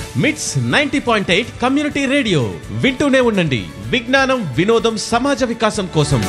మిట్స్ ninety point eight community radio వింటూనే ఉండండి విజ్ఞానం వినోదం సమాజ వికాసం కోసం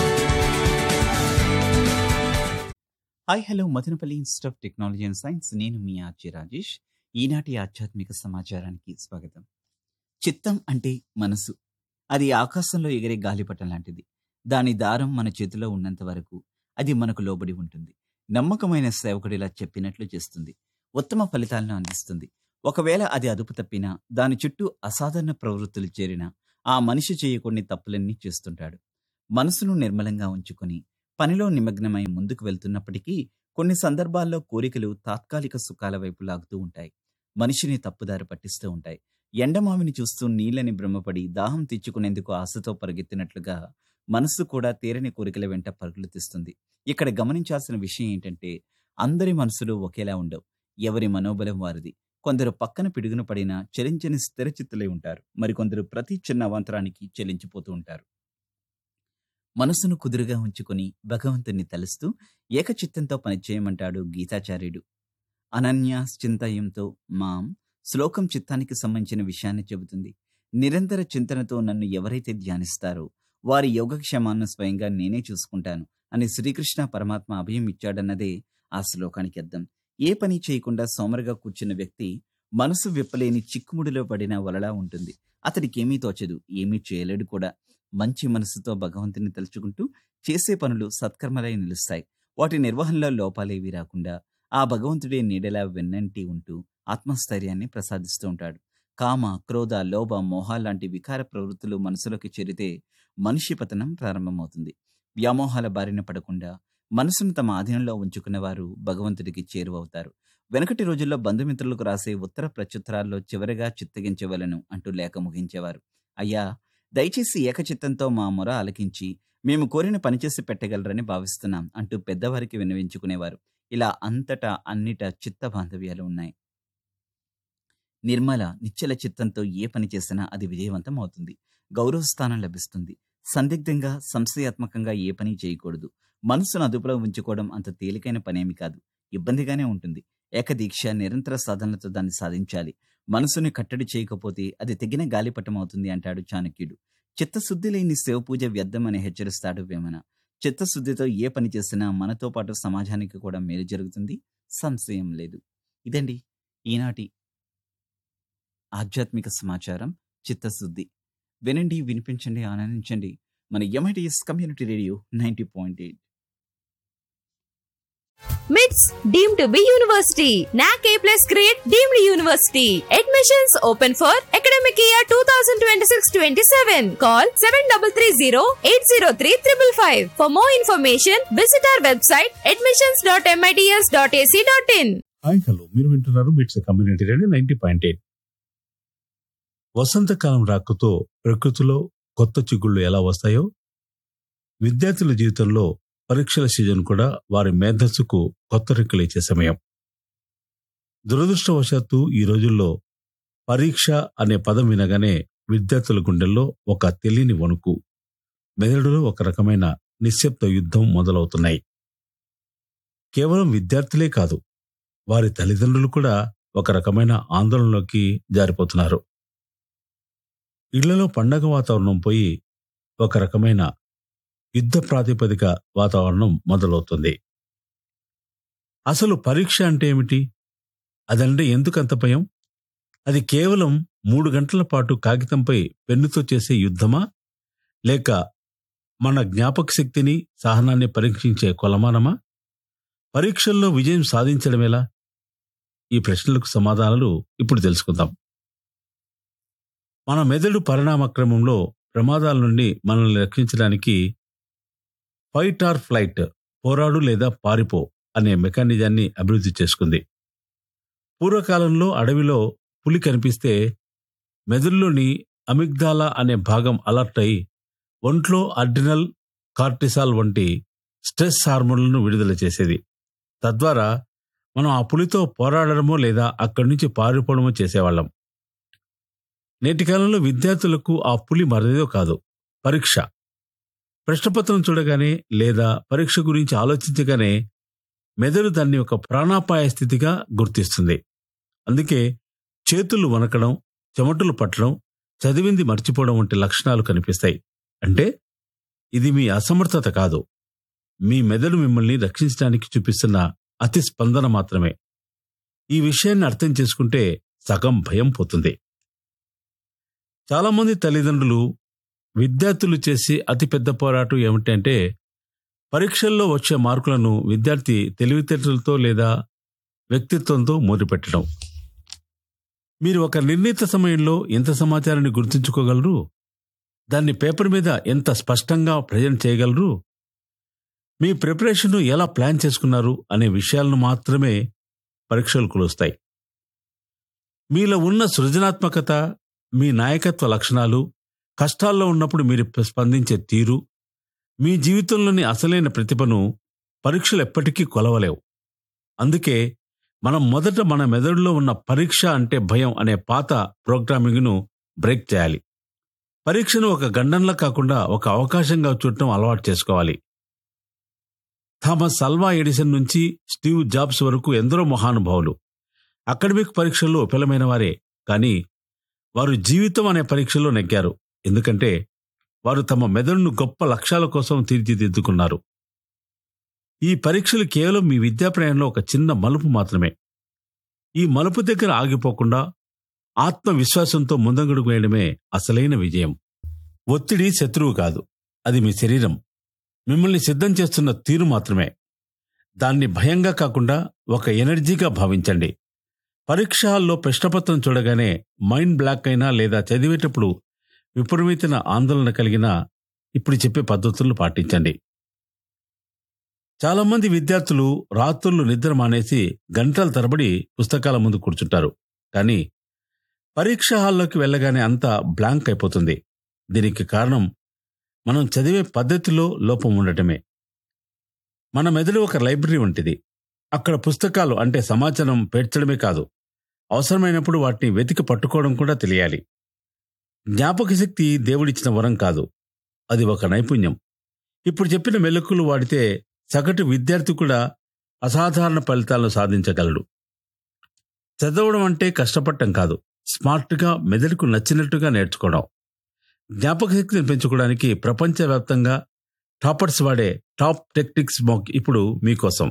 hi hello Madanapalle institute of technology and science నేను మీ ఆర్జే రాజేష్ ఈనాటి ఆధ్యాత్మిక సమాచారానికి స్వాగతం చిత్తం అంటే మనసు అది ఆకాశంలో ఎగిరే గాలిపటం లాంటిది దాని దారం మన చేతిలో ఉన్నంత వరకు అది మనకు లోబడి ఉంటుంది నమ్మకమైన సేవకుడిలా చెప్పినట్లు చేస్తుంది ఉత్తమ ఫలితాలను అందిస్తుంది ఒకవేళ అది అదుపు తప్పినా దాని చుట్టూ అసాధారణ ప్రవృత్తులు చేరినా ఆ మనిషి చేయకొన్ని తప్పులన్నీ చేస్తుంటాడు మనసును నిర్మలంగా ఉంచుకొని పనిలో నిమగ్నమై ముందుకు వెళ్తున్నప్పటికీ కొన్ని సందర్భాల్లో కోరికలు తాత్కాలిక సుఖాల వైపు లాగుతూ ఉంటాయి మనిషిని తప్పుదారి పట్టిస్తూ ఉంటాయి ఎండమావిని చూస్తూ నీళ్ళని భ్రమపడి దాహం తీర్చుకునేందుకు ఆశతో పరిగెత్తినట్లుగా మనస్సు కూడా తీరని కోరికల వెంట పరుగులు తీస్తుంది ఇక్కడ గమనించాల్సిన విషయం ఏంటంటే అందరి మనసులు ఒకేలా ఉండవు ఎవరి మనోబలం వారిది కొందరు పక్కన పిడుగున పడినా చలించని స్థిరచిత్తులై ఉంటారు మరికొందరు ప్రతి చిన్న అవాంతరానికి చెలించిపోతూ ఉంటారు మనసును కుదురుగా ఉంచుకొని భగవంతుని తలుస్తూ ఏకచిత్తంతో పనిచేయమంటాడు గీతాచార్యుడు అనన్య చింతయంతో మాం శ్లోకం చిత్తానికి సంబంధించిన విషయాన్ని చెబుతుంది నిరంతర చింతనతో నన్ను ఎవరైతే ధ్యానిస్తారో వారి యోగక్షేమాన్ని స్వయంగా నేనే చూసుకుంటాను అని శ్రీకృష్ణ పరమాత్మ అభయం ఇచ్చాడన్నదే ఆ శ్లోకానికి అర్థం ఏ పని చేయకుండా సోమరుగా కూర్చున్న వ్యక్తి మనసు విప్పలేని చిక్కుముడిలో పడిన వలలా ఉంటుంది అతడికి ఏమీ తోచదు ఏమీ చేయలేడు కూడా మంచి మనసుతో భగవంతుని తలుచుకుంటూ చేసే పనులు సత్కర్మలై నిలుస్తాయి వాటి నిర్వహణలో లోపాలేవి రాకుండా ఆ భగవంతుడే నీడలా వెన్నంటి ఉంటూ ఆత్మస్థైర్యాన్ని ప్రసాదిస్తూ ఉంటాడు కామ క్రోధ లోభ మోహ లాంటి వికార ప్రవృత్తులు మనసులోకి చేరితే మనిషి పతనం ప్రారంభమవుతుంది వ్యామోహాల బారిన పడకుండా మనసును తమ ఆధీనంలో ఉంచుకున్న వారు భగవంతుడికి చేరువవుతారు వెనకటి రోజుల్లో బంధుమిత్రులకు రాసే ఉత్తర ప్రత్యుత్తరాల్లో చివరిగా చిత్తగించవలను అంటూ లేఖ ముగించేవారు అయ్యా దయచేసి ఏకచిత్తంతో మా మొర ఆలకించి మేము కోరిన పనిచేసి పెట్టగలరని భావిస్తున్నాం అంటూ పెద్దవారికి వినవించుకునేవారు ఇలా అంతటా అన్నిటా చిత్త బాంధవ్యాలు ఉన్నాయి నిర్మల నిశ్చల చిత్తంతో ఏ పని చేసినా అది విజయవంతం అవుతుంది గౌరవ స్థానం లభిస్తుంది సందిగ్ధంగా సంశయాత్మకంగా ఏ పని చేయకూడదు మనసును అదుపులో ఉంచుకోవడం అంత తేలికైన పనేమి కాదు ఇబ్బందిగానే ఉంటుంది ఏకదీక్ష నిరంతర సాధనలతో దాన్ని సాధించాలి మనసుని కట్టడి చేయకపోతే అది తెగిన గాలిపటం అవుతుంది అంటాడు చాణక్యుడు చిత్తశుద్ధి లేని శివపూజ వ్యర్థమని హెచ్చరిస్తాడు వేమన చిత్తశుద్ధితో ఏ పని చేసినా మనతో పాటు సమాజానికి కూడా మేలు జరుగుతుంది సంశయం లేదు ఇదండి ఈనాటి ఆధ్యాత్మిక సమాచారం చిత్తశుద్ధి వినండి వినిపించండి ఆనందించండి మన MITS community radio ninety point eight MITS deemed to be university NAAC A plus grade deemed university admissions open for academic year two thousand twenty six twenty seven call seven double three zero eight zero three triple five for more information visit our website admissions dot MITS dot AC dot IN hi hello మీరు వింటున్నారు MITS community radio ninety point eight వసంతకాలం రాకతో ప్రకృతిలో కొత్త చిగుళ్ళు ఎలా వస్తాయో విద్యార్థుల జీవితంలో పరీక్షల సీజన్ కూడా వారి మేధస్సుకు కొత్త రెక్కలు ఇచ్చే సమయం దురదృష్టవశాత్తు ఈ రోజుల్లో పరీక్ష అనే పదం వినగానే విద్యార్థుల గుండెల్లో ఒక తెలియని వణుకు మెదడులో ఒక రకమైన నిశ్శబ్ద యుద్ధం మొదలవుతున్నాయి కేవలం విద్యార్థులే కాదు వారి తల్లిదండ్రులు కూడా ఒక రకమైన ఆందోళనలోకి జారిపోతున్నారు ఇళ్లలో పండగ వాతావరణం పోయి ఒక రకమైన యుద్ధ ప్రాతిపదిక వాతావరణం మొదలవుతుంది అసలు పరీక్ష అంటే ఏమిటి అదంటే ఎందుకంత భయం అది కేవలం మూడు గంటల పాటు కాగితంపై పెన్నుతో చేసే యుద్ధమా లేక మన జ్ఞాపక శక్తిని సహనాన్ని పరీక్షించే కొలమానమా పరీక్షల్లో విజయం సాధించడం ఎలా ఈ ప్రశ్నలకు సమాధానాలు ఇప్పుడు తెలుసుకుందాం మన మెదడు పరిణామ క్రమంలో ప్రమాదాల నుండి మనల్ని రక్షించడానికి ఫైట్ ఆర్ ఫ్లైట్ పోరాడు లేదా పారిపో అనే మెకానిజాన్ని అభివృద్ధి చేసుకుంది పూర్వకాలంలో అడవిలో పులి కనిపిస్తే మెదడులోని అమిగ్దాలా అనే భాగం అలర్ట్ అయి ఒంట్లో అడ్రినల్ కార్టిసాల్ వంటి స్ట్రెస్ హార్మోన్లను విడుదల చేసేది తద్వారా మనం ఆ పులితో పోరాడడమో లేదా అక్కడి నుంచి పారిపోవడమో చేసేవాళ్ళం నేటి కాలంలో విద్యార్థులకు ఆ పులి మరేదో కాదు పరీక్ష ప్రశ్నపత్రం చూడగానే లేదా పరీక్ష గురించి ఆలోచించగానే మెదడు దాన్ని ఒక ప్రాణాపాయ స్థితిగా గుర్తిస్తుంది అందుకే చేతులు వనకడం చెమటలు పట్టడం చదివింది మర్చిపోవడం వంటి లక్షణాలు కనిపిస్తాయి అంటే ఇది మీ అసమర్థత కాదు మీ మెదడు మిమ్మల్ని రక్షించడానికి చూపిస్తున్న అతి స్పందన మాత్రమే ఈ విషయాన్ని అర్థం చేసుకుంటే సగం భయం పోతుంది చాలామంది తల్లిదండ్రులు విద్యార్థులు చేసే అతిపెద్ద పోరాటం ఏమిటంటే పరీక్షల్లో వచ్చే మార్కులను విద్యార్థి తెలివితేటలతో లేదా వ్యక్తిత్వంతో మూడిపెట్టడం మీరు ఒక నిర్ణీత సమయంలో ఎంత సమాచారాన్ని గుర్తుంచుకోగలరు దాన్ని పేపర్ మీద ఎంత స్పష్టంగా ప్రజెంట్ చేయగలరు మీ ప్రిపరేషన్ను ఎలా ప్లాన్ చేసుకున్నారు అనే విషయాలను మాత్రమే పరీక్షలు కొలుస్తాయి మీలో ఉన్న సృజనాత్మకత మీ నాయకత్వ లక్షణాలు కష్టాల్లో ఉన్నప్పుడు మీరు స్పందించే తీరు మీ జీవితంలోని అసలైన ప్రతిభను పరీక్షలు ఎప్పటికీ కొలవలేవు అందుకే మనం మొదట మన మెదడులో ఉన్న పరీక్ష అంటే భయం అనే పాత ప్రోగ్రామింగ్ను బ్రేక్ చేయాలి పరీక్షను ఒక గండంలా కాకుండా ఒక అవకాశంగా చూడటం అలవాటు చేసుకోవాలి థామస్ అల్వా ఎడిసన్ నుంచి స్టీవ్ జాబ్స్ వరకు ఎందరో మహానుభావులు అకాడమిక్ పరీక్షల్లో విఫలమైన వారే కానీ వారు జీవితం అనే పరీక్షలో నెగ్గారు ఎందుకంటే వారు తమ మెదడును గొప్ప లక్ష్యాల కోసం తీర్చిదిద్దుకున్నారు ఈ పరీక్షలు కేవలం మీ విద్యా ప్రయాణంలో ఒక చిన్న మలుపు మాత్రమే ఈ మలుపు దగ్గర ఆగిపోకుండా ఆత్మవిశ్వాసంతో ముందంగడుగు వేయడమే అసలైన విజయం ఒత్తిడి శత్రువు కాదు అది మీ శరీరం మిమ్మల్ని సిద్ధం చేస్తున్న తీరు మాత్రమే దాన్ని భయంగా కాకుండా ఒక ఎనర్జీగా భావించండి పరీక్ష హాల్లో ప్రశ్నపత్రం చూడగానే మైండ్ బ్లాక్ అయినా లేదా చదివేటప్పుడు విపరీతమైన ఆందోళన కలిగినా ఇప్పుడు చెప్పే పద్ధతులను పాటించండి చాలామంది విద్యార్థులు రాత్రులు నిద్ర మానేసి గంటల తరబడి పుస్తకాల ముందు కూర్చుంటారు కానీ పరీక్ష హాల్లోకి వెళ్ళగానే అంతా బ్లాంక్ అయిపోతుంది దీనికి కారణం మనం చదివే పద్ధతిలో లోపం ఉండటమే మన మెదడు ఒక లైబ్రరీ వంటిది అక్కడ పుస్తకాలు అంటే సమాచారం పేర్చడమే కాదు అవసరమైనప్పుడు వాటిని వెతికి పట్టుకోవడం కూడా తెలియాలి జ్ఞాపక శక్తి దేవుడిచ్చిన వరం కాదు అది ఒక నైపుణ్యం ఇప్పుడు చెప్పిన మెలకులు వాడితే సగటు విద్యార్థి కూడా అసాధారణ ఫలితాలను సాధించగలడు చదవడం అంటే కష్టపడటం కాదు స్మార్ట్గా మెదడుకు నచ్చినట్టుగా నేర్చుకోవడం జ్ఞాపక శక్తిని పెంచుకోవడానికి ప్రపంచవ్యాప్తంగా టాపర్స్ వాడే టాప్ టెక్నిక్స్ మాక్ ఇప్పుడు మీకోసం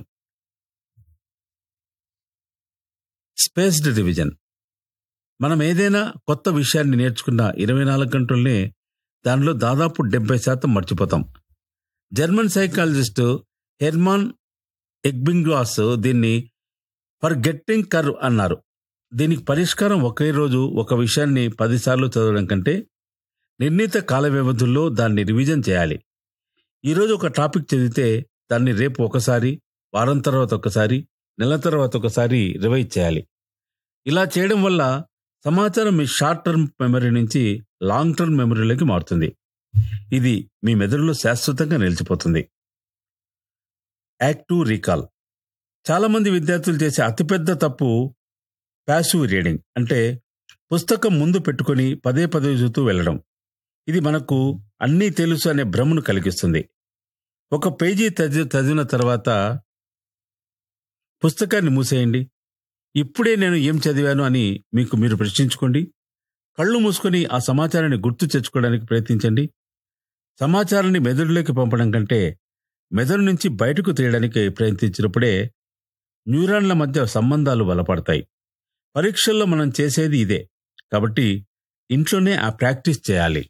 స్పేస్డ్ రివిజన్ మనం ఏదైనా కొత్త విషయాన్ని నేర్చుకున్న ఇరవై నాలుగు గంటల్నే దానిలో దాదాపు డెబ్బై శాతం మర్చిపోతాం జర్మన్ సైకాలజిస్ట్ హెర్మాన్ ఎగ్బింగ్లాస్ దీన్ని ఫర్ గెట్టింగ్ కర్వ్ అన్నారు దీనికి పరిష్కారం ఒకే రోజు ఒక విషయాన్ని పదిసార్లు చదవడం కంటే నిర్ణీత కాల వ్యవధుల్లో దాన్ని రివిజన్ చేయాలి ఈరోజు ఒక టాపిక్ చదివితే దాన్ని రేపు ఒకసారి వారం తర్వాత ఒకసారి నెల తర్వాత ఒకసారి రివైజ్ చేయాలి ఇలా చేయడం వల్ల సమాచారం మీ షార్ట్ టర్మ్ మెమరీ నుంచి లాంగ్ టర్మ్ మెమరీలోకి మారుతుంది ఇది మీ మెదడులో శాశ్వతంగా నిలిచిపోతుంది యాక్టివ్ రీకాల్ చాలా మంది విద్యార్థులు చేసే అతిపెద్ద తప్పు ప్యాసివ్ రీడింగ్ అంటే పుస్తకం ముందు పెట్టుకొని పదే పదే చూస్తూ వెళ్ళడం ఇది మనకు అన్నీ తెలుసు అనే భ్రమను కలిగిస్తుంది ఒక పేజీ చదివి చదివిన తర్వాత పుస్తకాన్ని మూసేయండి ఇప్పుడే నేను ఏం చదివాను అని మీకు మీరు ప్రశ్నించుకోండి కళ్ళు మూసుకొని ఆ సమాచారాన్ని గుర్తు తెచ్చుకోవడానికి ప్రయత్నించండి సమాచారాన్ని మెదడులోకి పంపడం కంటే మెదడు నుంచి బయటకు తీయడానికి ప్రయత్నించినప్పుడే న్యూరాన్ల మధ్య సంబంధాలు బలపడతాయి పరీక్షల్లో మనం చేసేది ఇదే కాబట్టి ఇంట్లోనే ఆ ప్రాక్టీస్ చేయాలి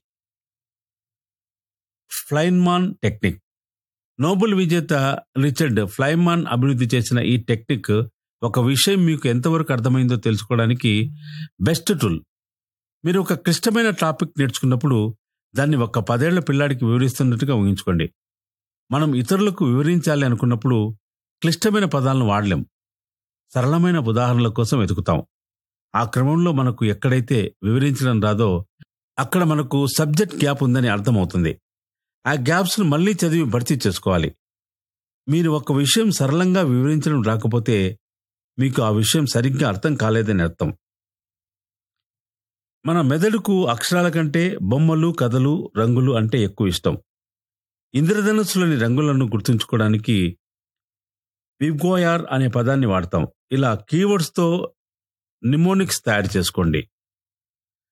ఫ్లైన్మాన్ టెక్నిక్ నోబెల్ విజేత రిచర్డ్ ఫ్లైమాన్ అభివృద్ధి చేసిన ఈ టెక్నిక్ ఒక విషయం మీకు ఎంతవరకు అర్థమైందో తెలుసుకోవడానికి బెస్ట్ టూల్ మీరు ఒక క్లిష్టమైన టాపిక్ నేర్చుకున్నప్పుడు దాన్ని ఒక పదేళ్ల పిల్లాడికి వివరిస్తున్నట్టుగా ఊహించుకోండి మనం ఇతరులకు వివరించాలి అనుకున్నప్పుడు క్లిష్టమైన పదాలను వాడలేం సరళమైన ఉదాహరణల కోసం వెతుకుతాం ఆ క్రమంలో మనకు ఎక్కడైతే వివరించడం రాదో అక్కడ మనకు సబ్జెక్ట్ గ్యాప్ ఉందని అర్థమవుతుంది ఆ గ్యాప్స్ను మళ్ళీ చదివి భర్తీ చేసుకోవాలి మీరు ఒక విషయం సరళంగా వివరించడం రాకపోతే మీకు ఆ విషయం సరిగ్గా అర్థం కాలేదని అర్థం మన మెదడుకు అక్షరాల కంటే బొమ్మలు కథలు రంగులు అంటే ఎక్కువ ఇష్టం ఇంద్రధనుస్సులోని రంగులను గుర్తుంచుకోవడానికి విబ్గోయార్ అనే పదాన్ని వాడతాం ఇలా కీవర్డ్స్తో నిమోనిక్స్ తయారు చేసుకోండి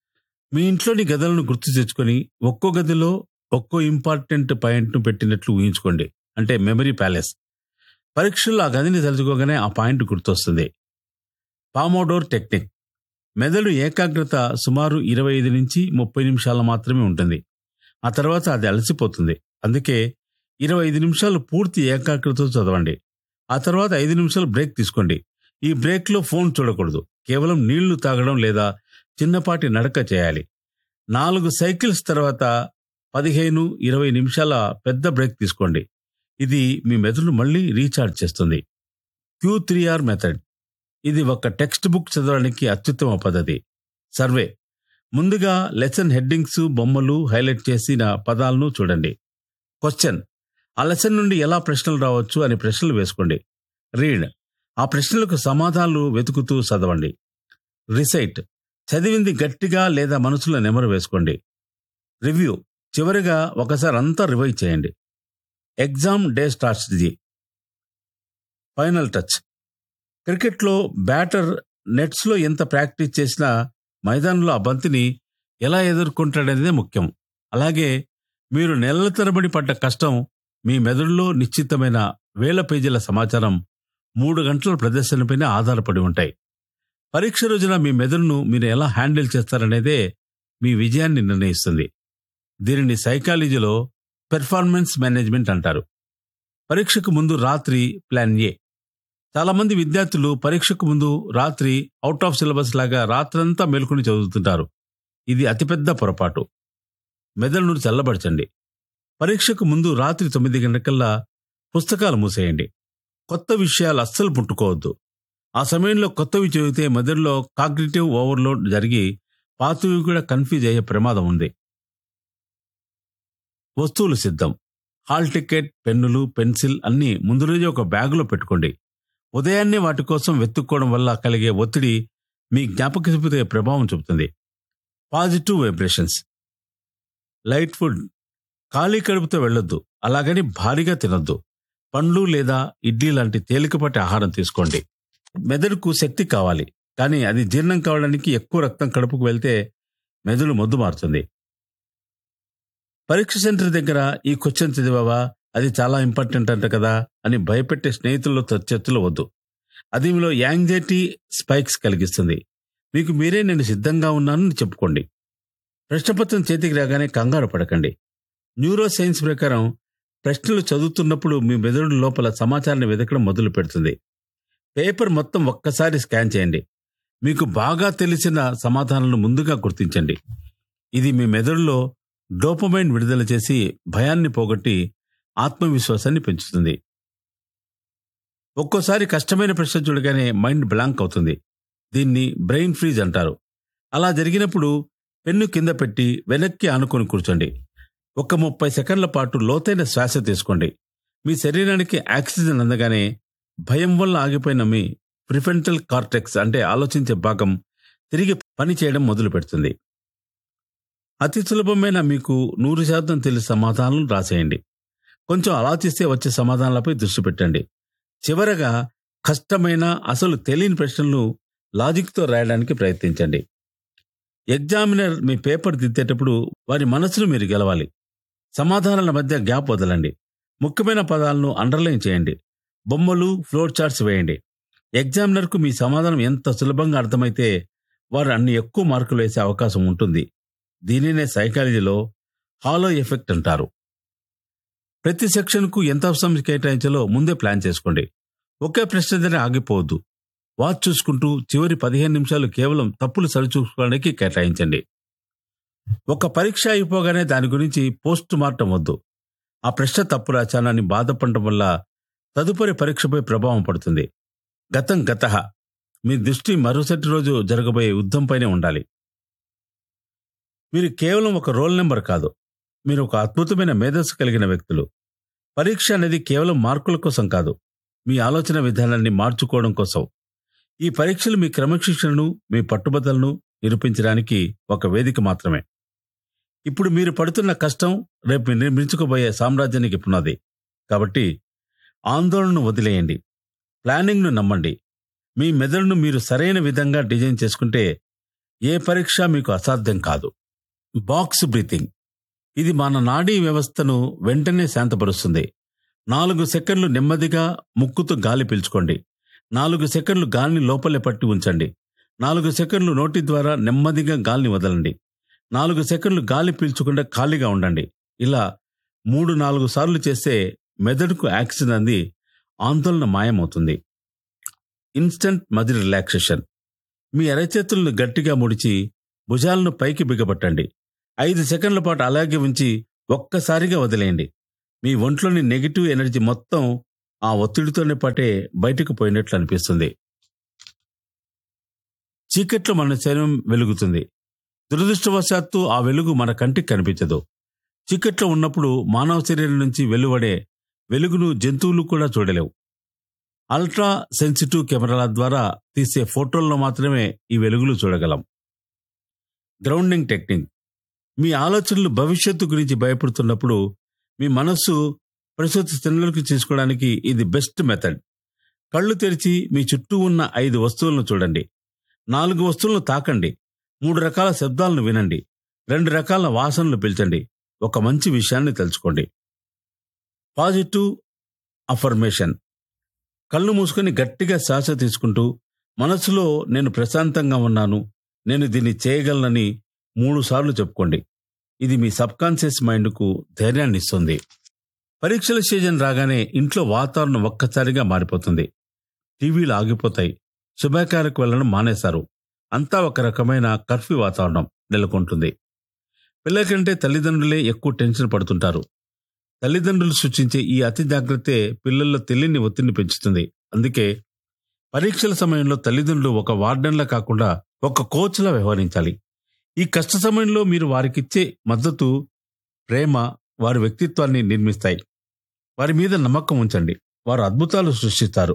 మీ ఇంట్లోని గదులను గుర్తు తెచ్చుకొని ఒక్కో గదిలో ఒక్కో ఇంపార్టెంట్ పాయింట్ను పెట్టినట్లు ఊహించుకోండి అంటే మెమరీ ప్యాలెస్ పరీక్షల్లో ఆ గదిని తలుచుకోగానే ఆ పాయింట్ గుర్తొస్తుంది పామోడోర్ టెక్నిక్ మెదడు ఏకాగ్రత సుమారు ఇరవై ఐదు నుంచి ముప్పై నిమిషాలు మాత్రమే ఉంటుంది ఆ తర్వాత అది అలసిపోతుంది అందుకే ఇరవై ఐదు నిమిషాలు పూర్తి ఏకాగ్రతతో చదవండి ఆ తర్వాత ఐదు నిమిషాలు బ్రేక్ తీసుకోండి ఈ బ్రేక్లో ఫోన్ చూడకూడదు కేవలం నీళ్లు తాగడం లేదా చిన్నపాటి నడక చేయాలి నాలుగు సైకిల్స్ తర్వాత పదిహేను ఇరవై నిమిషాల పెద్ద బ్రేక్ తీసుకోండి ఇది మీ మెదడును మళ్ళీ రీఛార్జ్ చేస్తుంది క్యూ త్రీ ఆర్ మెథడ్ ఇది ఒక టెక్స్ట్ బుక్ చదవడానికి అత్యుత్తమ పద్ధతి సర్వే ముందుగా లెసన్ హెడ్డింగ్స్ బొమ్మలు హైలైట్ చేసిన పదాలను చూడండి క్వశ్చన్ ఆ లెసన్ నుండి ఎలా ప్రశ్నలు రావచ్చు అని ప్రశ్నలు వేసుకోండి రీడ్ ఆ ప్రశ్నలకు సమాధానాలు వెతుకుతూ చదవండి రిసైట్ చదివింది గట్టిగా లేదా మనసులో నెమరు వేసుకోండి రివ్యూ చివరిగా ఒకసారి అంతా రివైజ్ చేయండి exam day strategy final touch క్రికెట్లో బ్యాటర్ నెట్స్లో ఎంత ప్రాక్టీస్ చేసినా మైదానంలో ఆ బంతిని ఎలా ఎదుర్కొంటాడనేదే ముఖ్యం అలాగే మీరు నెలల తరబడి పడ్డ కష్టం మీ మెదడులో నిశ్చితమైన వేల పేజీల సమాచారం మూడు గంటల ప్రదర్శనపైనే ఆధారపడి ఉంటాయి పరీక్ష రోజున మీ మెదడును మీరు ఎలా హ్యాండిల్ చేస్తారనేదే మీ విజయాన్ని నిర్ణయిస్తుంది దీనిని సైకాలజీలో పెర్ఫార్మెన్స్ మేనేజ్మెంట్ అంటారు పరీక్షకు ముందు రాత్రి ప్లాన్ ఏ చాలామంది విద్యార్థులు పరీక్షకు ముందు రాత్రి అవుట్ ఆఫ్ సిలబస్ లాగా రాత్రంతా మేల్కొని చదువుతుంటారు ఇది అతిపెద్ద పొరపాటు మెదడును చల్లబరచండి పరీక్షకు ముందు రాత్రి తొమ్మిది గంటకల్లా పుస్తకాలు మూసేయండి కొత్త విషయాలు అస్సలు పుట్టుకోవద్దు ఆ సమయంలో కొత్తవి చదివితే మెదడులో కాగ్నిటివ్ ఓవర్లోడ్ జరిగి పాతవి కూడా కన్ఫ్యూజ్ అయ్యే ప్రమాదం ఉంది వస్తువులు సిద్ధం హాల్ టికెట్ పెన్నులు పెన్సిల్ అన్నీ ముందు రోజే ఒక బ్యాగులో పెట్టుకోండి ఉదయాన్నే వాటి కోసం వెతుక్కోవడం వల్ల కలిగే ఒత్తిడి మీ జ్ఞాపక శక్తిపై ప్రభావం చూపుతుంది పాజిటివ్ వైబ్రేషన్స్ లైట్ ఫుడ్ ఖాళీ కడుపుతో వెళ్ళొద్దు అలాగని భారీగా తినొద్దు పండ్లు లేదా ఇడ్లీ లాంటి తేలికపాటి ఆహారం తీసుకోండి మెదడుకు శక్తి కావాలి కానీ అది జీర్ణం కావడానికి ఎక్కువ రక్తం కడుపుకు వెళ్తే మెదడు మొద్దు మారుతుంది పరీక్ష సెంటర్ దగ్గర ఈ క్వశ్చన్ చదివావా అది చాలా ఇంపార్టెంట్ అంట కదా అని భయపెట్టే స్నేహితులతో చర్చలు వద్దు అది మీలో యాంగ్జైటీ స్పైక్స్ కలిగిస్తుంది మీకు మీరే నేను సిద్ధంగా ఉన్నానని చెప్పుకోండి ప్రశ్నపత్రం చేతికి రాగానే కంగారు పడకండి న్యూరో సైన్స్ ప్రకారం ప్రశ్నలు చదువుతున్నప్పుడు మీ మెదడు లోపల సమాచారాన్ని వెతకడం మొదలు పెడుతుంది పేపర్ మొత్తం ఒక్కసారి స్కాన్ చేయండి మీకు బాగా తెలిసిన సమాధానాలను ముందుగా గుర్తించండి ఇది మీ మెదడులో డోపమైన్ విడుదల చేసి భయాన్ని పోగొట్టి ఆత్మవిశ్వాసాన్ని పెంచుతుంది ఒక్కోసారి కష్టమైన ప్రశ్న చూడగానే మైండ్ బ్లాంక్ అవుతుంది దీన్ని బ్రెయిన్ ఫ్రీజ్ అంటారు అలా జరిగినప్పుడు పెన్ను కింద పెట్టి వెనక్కి ఆనుకొని కూర్చోండి ఒక ముప్పై సెకండ్ల పాటు లోతైన శ్వాస తీసుకోండి మీ శరీరానికి ఆక్సిజన్ అందగానే భయం వల్ల ఆగిపోయిన మీ ప్రిఫెంటల్ కార్టెక్స్ అంటే ఆలోచించే భాగం తిరిగి పని చేయడం మొదలు పెడుతుంది అతి సులభమైన మీకు నూరు శాతం తెలిసి సమాధానాలను రాసేయండి కొంచెం ఆలోచిస్తే వచ్చే సమాధానాలపై దృష్టి పెట్టండి చివరగా కష్టమైన అసలు తెలియని ప్రశ్నలను లాజిక్తో రాయడానికి ప్రయత్నించండి ఎగ్జామినర్ మీ పేపర్ దిద్దేటప్పుడు వారి మనసును మీరు గెలవాలి సమాధానాల మధ్య గ్యాప్ వదలండి ముఖ్యమైన పదాలను అండర్లైన్ చేయండి బొమ్మలు ఫ్లోర్ చార్ట్స్ వేయండి ఎగ్జామినర్కు మీ సమాధానం ఎంత సులభంగా అర్థమైతే వారు అన్ని ఎక్కువ మార్కులు వేసే అవకాశం ఉంటుంది దీనినే సైకాలజీలో హాలో ఎఫెక్ట్ అంటారు ప్రతి సెక్షన్కు ఎంత సమయం కేటాయించాలో ముందే ప్లాన్ చేసుకోండి ఒకే ప్రశ్న దగ్గర ఆగిపోవద్దు వాచ్ చూసుకుంటూ చివరి పదిహేను నిమిషాలు కేవలం తప్పులు సరిచూసుకోవడానికి కేటాయించండి ఒక పరీక్ష అయిపోగానే దాని గురించి పోస్ట్ మార్టం వద్దు ఆ ప్రశ్న తప్పు రాచానని బాధపడటం వల్ల తదుపరి పరీక్షపై ప్రభావం పడుతుంది గతం గత మీ దృష్టి మరుసటి రోజు జరగబోయే యుద్ధంపైనే ఉండాలి మీరు కేవలం ఒక రోల్ నెంబర్ కాదు మీరు ఒక అద్భుతమైన మేధస్సు కలిగిన వ్యక్తులు పరీక్ష అనేది కేవలం మార్కుల కోసం కాదు మీ ఆలోచన విధానాన్ని మార్చుకోవడం కోసం ఈ పరీక్షలు మీ క్రమశిక్షణను మీ పట్టుబద్దలను నిరూపించడానికి ఒక వేదిక మాత్రమే ఇప్పుడు మీరు పడుతున్న కష్టం రేపు మీరు నిర్మించుకోబోయే సామ్రాజ్యానికి పునాది కాబట్టి ఆందోళనను వదిలేయండి ప్లానింగ్ను నమ్మండి మీ మెదడును మీరు సరైన విధంగా డిజైన్ చేసుకుంటే ఏ పరీక్ష మీకు అసాధ్యం కాదు బాక్స్ బ్రీతింగ్ ఇది మన నాడీ వ్యవస్థను వెంటనే శాంతపరుస్తుంది నాలుగు సెకండ్లు నెమ్మదిగా ముక్కుతో గాలి పీల్చుకోండి నాలుగు సెకండ్లు గాలిని లోపలే పట్టి ఉంచండి నాలుగు సెకండ్లు నోటి ద్వారా నెమ్మదిగా గాలిని వదలండి నాలుగు సెకండ్లు గాలి పీల్చకుండా ఖాళీగా ఉండండి ఇలా మూడు నాలుగు సార్లు చేస్తే మెదడుకు యాక్సిజన్ అంది ఆందోళన మాయమవుతుంది ఇన్స్టంట్ మది రిలాక్సేషన్ మీ అరచేతులను గట్టిగా ముడిచి భుజాలను పైకి బిగబట్టండి ఐదు సెకండ్ల పాటు అలాగే ఉంచి ఒక్కసారిగా వదిలేయండి మీ ఒంట్లోని నెగిటివ్ ఎనర్జీ మొత్తం ఆ ఒత్తిడితోనే పాటే బయటకు పోయినట్లు అనిపిస్తుంది చీకట్లో మన శరీరం వెలుగుతుంది దురదృష్టవశాత్తు ఆ వెలుగు మన కంటికి కనిపించదు చీకట్లో ఉన్నప్పుడు మానవ శరీరం నుంచి వెలువడే వెలుగును జంతువులు కూడా చూడలేవు అల్ట్రా సెన్సిటివ్ కెమెరాల ద్వారా తీసే ఫోటోల్లో మాత్రమే ఈ వెలుగులు చూడగలం గ్రౌండింగ్ టెక్నిక్ మీ ఆలోచనలు భవిష్యత్తు గురించి భయపడుతున్నప్పుడు మీ మనస్సు ప్రస్తుత స్థితిలోకి తీసుకోవడానికి ఇది బెస్ట్ మెథడ్ కళ్ళు తెరిచి మీ చుట్టూ ఉన్న ఐదు వస్తువులను చూడండి నాలుగు వస్తువులను తాకండి మూడు రకాల శబ్దాలను వినండి రెండు రకాల వాసనలు పీల్చండి ఒక మంచి విషయాన్ని తెలుసుకోండి పాజిటివ్ అఫర్మేషన్ కళ్ళు మూసుకొని గట్టిగా శ్వాస తీసుకుంటూ మనసులో నేను ప్రశాంతంగా ఉన్నాను నేను దీన్ని చేయగలనని మూడు సార్లు చెప్పుకోండి ఇది మీ సబ్కాన్షియస్ మైండ్కు ధైర్యాన్ని ఇస్తుంది పరీక్షల సీజన్ రాగానే ఇంట్లో వాతావరణం ఒక్కసారిగా మారిపోతుంది టీవీలు ఆగిపోతాయి శుభకార్యకు వెళ్ళడం మానేశారు అంతా ఒక రకమైన కర్ఫ్యూ వాతావరణం నెలకొంటుంది పిల్లలకంటే తల్లిదండ్రులే ఎక్కువ టెన్షన్ పడుతుంటారు తల్లిదండ్రులు సూచించే ఈ అతి జాగ్రత్తే పిల్లల్లో తెలియని ఒత్తిడిని పెంచుతుంది అందుకే పరీక్షల సమయంలో తల్లిదండ్రులు ఒక వార్డెన్లా కాకుండా ఒక కోచ్లా వ్యవహరించాలి ఈ కష్ట సమయంలో మీరు వారికిచ్చే మద్దతు ప్రేమ వారి వ్యక్తిత్వాన్ని నిర్మిస్తాయి వారి మీద నమ్మకం ఉంచండి వారు అద్భుతాలు సృష్టిస్తారు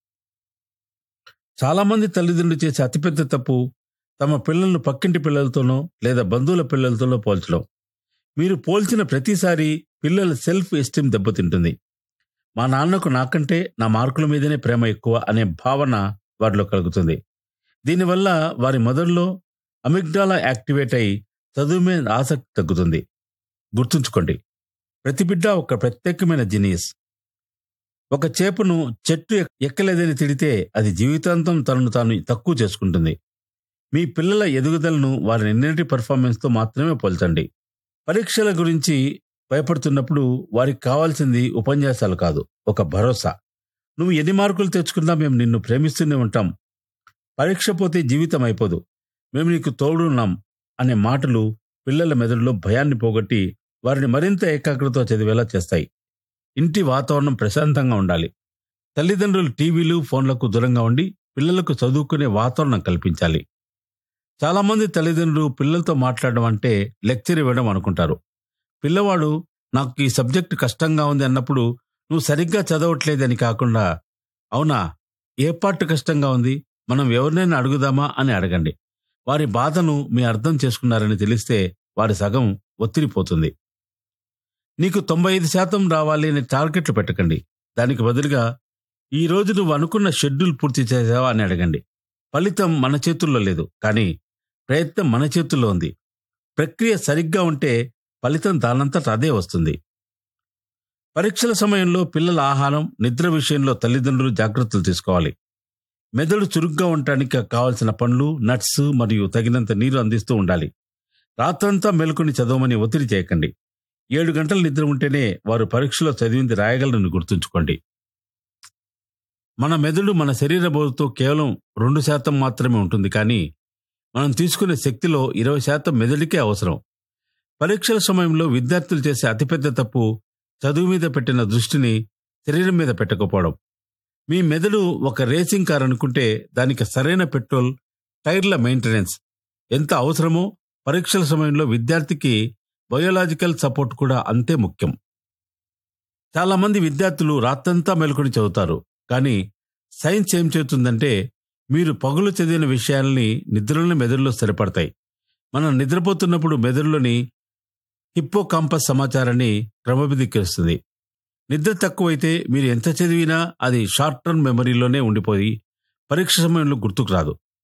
చాలామంది తల్లిదండ్రులు చేసే అతిపెద్ద తప్పు తమ పిల్లలను పక్కింటి పిల్లలతోనో లేదా బంధువుల పిల్లలతోనో పోల్చడం మీరు పోల్చిన ప్రతిసారి పిల్లల సెల్ఫ్ ఎస్టీమ్ దెబ్బతింటుంది మా నాన్నకు నాకంటే నా మార్కుల మీదనే ప్రేమ ఎక్కువ అనే భావన వారిలో కలుగుతుంది దీనివల్ల వారి మొదల్లో అమిగ్డాలా యాక్టివేట్ అయి చదువు మీద ఆసక్తి తగ్గుతుంది గుర్తుంచుకోండి ప్రతి బిడ్డ ఒక ప్రత్యేకమైన జీనియస్ ఒక చేపను చెట్టు ఎక్- ఎక్కలేదని తిడితే అది జీవితాంతం తనను తాను తక్కువ చేసుకుంటుంది మీ పిల్లల ఎదుగుదలను వారి నిన్నటి పెర్ఫార్మెన్స్తో మాత్రమే పోల్చండి పరీక్షల గురించి భయపడుతున్నప్పుడు వారికి కావాల్సింది ఉపన్యాసాలు కాదు ఒక భరోసా నువ్వు ఎన్ని మార్కులు తెచ్చుకున్నా మేము నిన్ను ప్రేమిస్తూనే ఉంటాం పరీక్ష పోతే జీవితం అయిపోదు మేము నీకు తోడున్నాం అనే మాటలు పిల్లల మెదడులో భయాన్ని పోగొట్టి వారిని మరింత ఏకాగ్రతతో చదివేలా చేస్తాయి ఇంటి వాతావరణం ప్రశాంతంగా ఉండాలి తల్లిదండ్రులు టీవీలు ఫోన్లకు దూరంగా ఉండి పిల్లలకు చదువుకునే వాతావరణం కల్పించాలి చాలామంది తల్లిదండ్రులు పిల్లలతో మాట్లాడడం అంటే లెక్చర్ ఇవ్వడం అనుకుంటారు పిల్లవాడు నాకు ఈ సబ్జెక్ట్ కష్టంగా ఉంది అన్నప్పుడు నువ్వు సరిగ్గా చదవట్లేదని కాకుండా అవునా ఏ పార్ట్ కష్టంగా ఉంది మనం ఎవరినైనా అడుగుదామా అని అడగండి వారి బాధను మీ అర్థం చేసుకున్నారని తెలిస్తే వారి సగం ఒత్తిడిపోతుంది నీకు తొంభై ఐదు శాతం రావాలి అనే టార్గెట్లు పెట్టకండి దానికి బదులుగా ఈ రోజు నువ్వు అనుకున్న షెడ్యూల్ పూర్తి చేసావా అని అడగండి ఫలితం మన చేతుల్లో లేదు కానీ ప్రయత్నం మన చేతుల్లో ఉంది ప్రక్రియ సరిగ్గా ఉంటే ఫలితం దానంతట అదే వస్తుంది పరీక్షల సమయంలో పిల్లల ఆహారం నిద్ర విషయంలో తల్లిదండ్రులు జాగ్రత్తలు తీసుకోవాలి మెదడు చురుగ్గా ఉండటానికి కావలసిన పండ్లు నట్స్ మరియు తగినంత నీరు అందిస్తూ ఉండాలి రాత్రంతా మేల్కొని చదవమని ఒత్తిడి చేయకండి ఏడు గంటల నిద్ర ఉంటేనే వారు పరీక్షలో చదివింది రాయగలరని గుర్తుంచుకోండి మన మెదడు మన శరీర బరువుతో కేవలం రెండు శాతం మాత్రమే ఉంటుంది కానీ మనం తీసుకునే శక్తిలో ఇరవై శాతం మెదడుకే అవసరం పరీక్షల సమయంలో విద్యార్థులు చేసే అతిపెద్ద తప్పు చదువు మీద పెట్టిన దృష్టిని శరీరం మీద పెట్టకపోవడం మీ మెదడు ఒక రేసింగ్ కార్ అనుకుంటే దానికి సరైన పెట్రోల్ టైర్ల మెయింటెనెన్స్ ఎంత అవసరమో పరీక్షల సమయంలో విద్యార్థికి బయోలాజికల్ సపోర్ట్ కూడా అంతే ముఖ్యం చాలామంది విద్యార్థులు రాత్రంతా మెలుకొని చదువుతారు కానీ సైన్స్ ఏం చెబుతుందంటే మీరు పగులు చదివిన విషయాల్ని నిద్రలోని మెదడులో స్థిరపడతాయి మనం నిద్రపోతున్నప్పుడు మెదడులోని హిప్పో కాంపస్ సమాచారాన్ని క్రమబద్ధీకరిస్తుంది నిద్ర తక్కువైతే మీరు ఎంత చదివినా అది షార్ట్ టర్మ్ మెమరీలోనే ఉండిపోయి పరీక్ష సమయంలో గుర్తుకు రాదు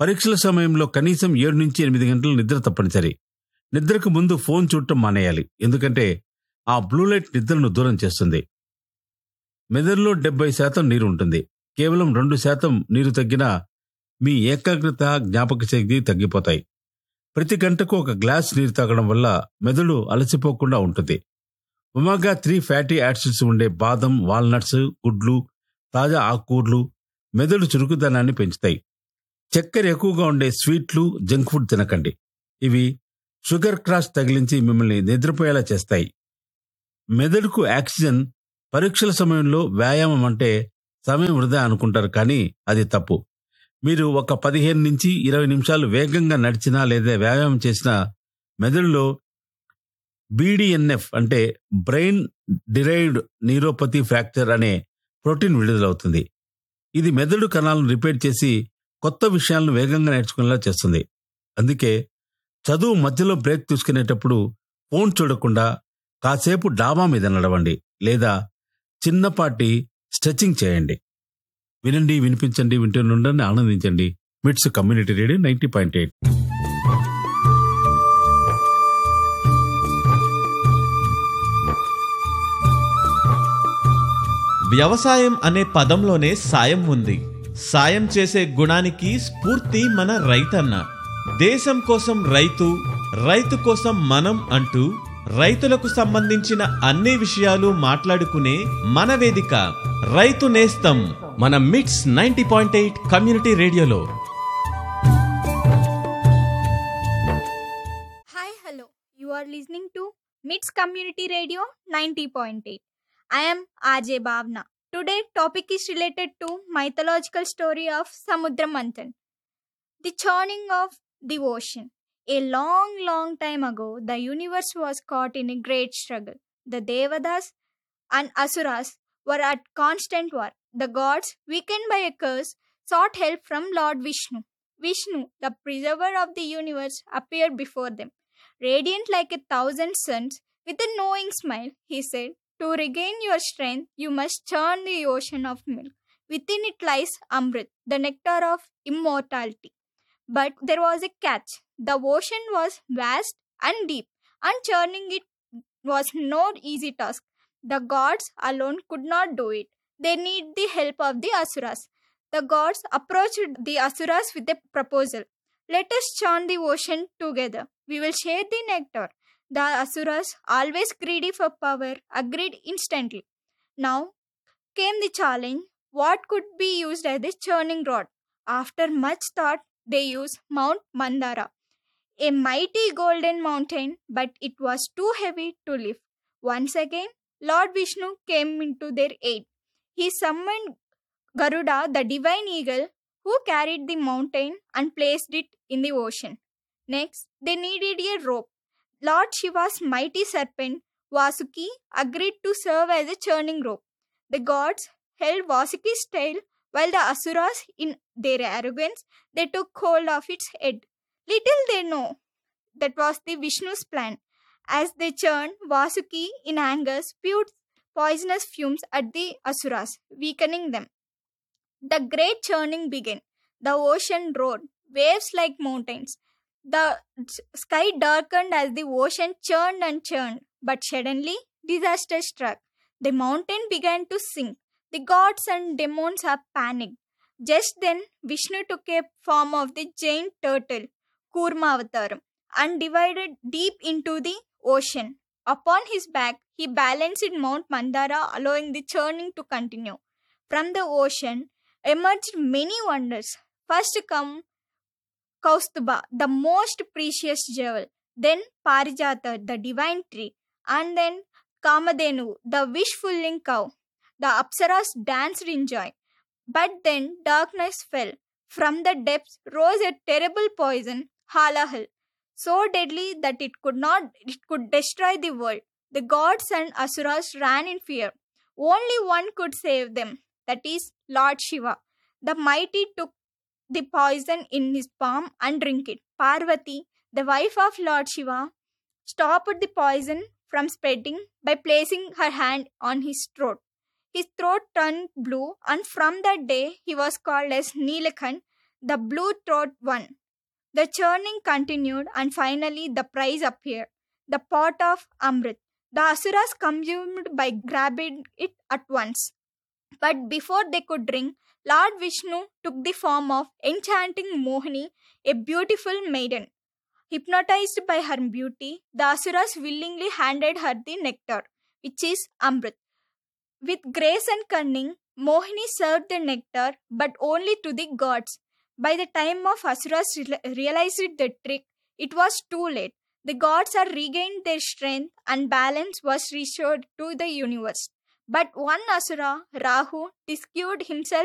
పరీక్షల సమయంలో కనీసం ఏడు నుంచి ఎనిమిది గంటలు నిద్ర తప్పనిసరి నిద్రకు ముందు ఫోన్ చూడటం మానేయాలి ఎందుకంటే ఆ బ్లూ లైట్ నిద్రను దూరం చేస్తుంది మెదడులో డెబ్బై శాతం నీరు ఉంటుంది కేవలం రెండు శాతం నీరు తగ్గినా మీ ఏకాగ్రత జ్ఞాపక శక్తి తగ్గిపోతాయి ప్రతి గంటకు ఒక గ్లాస్ నీరు తాగడం వల్ల మెదడు అలసిపోకుండా ఉంటుంది ఒమేగా త్రీ ఫ్యాటీ యాసిడ్స్ ఉండే బాదం వాల్నట్స్ గుడ్లు తాజా ఆకుకూరలు మెదడు చురుకుదనాన్ని పెంచుతాయి చక్కెర ఎక్కువగా ఉండే స్వీట్లు జంక్ ఫుడ్ తినకండి ఇవి షుగర్ క్రాష్ తగిలించి మిమ్మల్ని నిద్రపోయేలా చేస్తాయి మెదడుకు ఆక్సిజన్ పరీక్షల సమయంలో వ్యాయామం అంటే సమయం వృధా అనుకుంటారు కానీ అది తప్పు మీరు ఒక పదిహేను నుంచి ఇరవై నిమిషాలు వేగంగా నడిచినా లేదా వ్యాయామం చేసినా మెదడులో బీడిఎన్ఎఫ్ అంటే బ్రెయిన్ డిరైవ్డ్ న్యూరోపతి ఫ్రాక్చర్ అనే ప్రోటీన్ విడుదలవుతుంది ఇది మెదడు కణాలను రిపేర్ చేసి కొత్త విషయాలను వేగంగా నేర్చుకునేలా చేస్తుంది అందుకే చదువు మధ్యలో బ్రేక్ తీసుకునేటప్పుడు ఫోన్ చూడకుండా కాసేపు డాబా మీద నడవండి లేదా చిన్నపాటి స్ట్రెచింగ్ చేయండి వినండి వినిపించండి వింటుండండి ఆనందించండి MITS community radio ninety point eight వ్యవసాయం అనే పదంలోనే సాయం ఉంది సాయం చేసే గుణానికి స్ఫూర్తి మన రైతన్న దేశం కోసం రైతు రైతు కోసం మనం అంటూ రైతులకు సంబంధించిన అన్ని విషయాలు మాట్లాడుకునే మన వేదిక రైతు నేస్తం మన MITS ninety point eight community రేడియోలో Hi, hello. You are listening to MITS Community Radio 90.8. I am RJ Bhavna. Today topic is related to mythological story of Samudra Manthan. The churning of the ocean. A long, long time ago, the universe was caught in a great struggle. The Devadas and Asuras were at constant war. The gods, weakened by a curse, sought help from Lord Vishnu. Vishnu, the preserver of the universe, appeared before them. Radiant like a thousand suns, with a knowing smile, he said, To regain your strength, you must churn the ocean of milk. Within it lies Amrit, the nectar of immortality. But there was a catch. The ocean was vast and deep, and churning it was no easy task. The gods alone could not do it. They need the help of the Asuras. The gods approached the Asuras with a proposal. Let us churn the ocean together. We will share the nectar. The Asuras, always greedy for power, agreed instantly. Now came the challenge what could be used as the churning rod? After much thought, they used Mount Mandara, a mighty golden mountain, but it was too heavy to lift. Once again, Lord Vishnu came into their aid. He summoned Garuda, the divine eagle, who carried the mountain and placed it in the ocean. Next, they needed a rope. Lord Shiva's mighty serpent, Vasuki, agreed to serve as a churning rope. The gods held Vasuki's tail while the Asuras, in their arrogance, they took hold of its head. Little they know that was the Vishnu's plan. As they churned, Vasuki, in anger, spewed poisonous fumes at the Asuras, weakening them. The great churning began. The ocean roared, waves like mountains. The s- sky darkened as the ocean churned and churned, but suddenly disaster struck. The mountain began to sink. The gods and demons are panicked. Just then, Vishnu took a form of the giant turtle, Kurma Avataram, and divided deep into the ocean. Upon his back, he balanced Mount Mandara, allowing the churning to continue. From the ocean emerged many wonders. First come Kaustuba, the most precious jewel, then Parijata, the divine tree, and then Kamadenu, the wish fulfilling cow. The Apsaras danced in joy. But then darkness fell. From the depths rose a terrible poison, Halahal, so deadly that it could not it could destroy the world. The gods and asuras ran in fear. Only one could save them, that is Lord Shiva. The mighty took the poison in his palm and drink it. Parvati, the wife of Lord Shiva, stopped the poison from spreading by placing her hand on his throat. His throat turned blue, and from that day he was called as Nilakant, The blue throat won. The churning continued, and finally the prize appeared the pot of Amrit. The Asuras consumed by grabbing it at once. But before they could drink, Lord Vishnu took the form of enchanting Mohini, a beautiful maiden. Hypnotized by her beauty, the Asuras willingly handed her the nectar, which is Amrit. With grace and cunning, Mohini served the nectar, but only to the gods. By the time of Asuras real- realized the trick, it was too late. The gods had regained their strength and balance was restored to the universe. But one Asura, Rahu, discued himself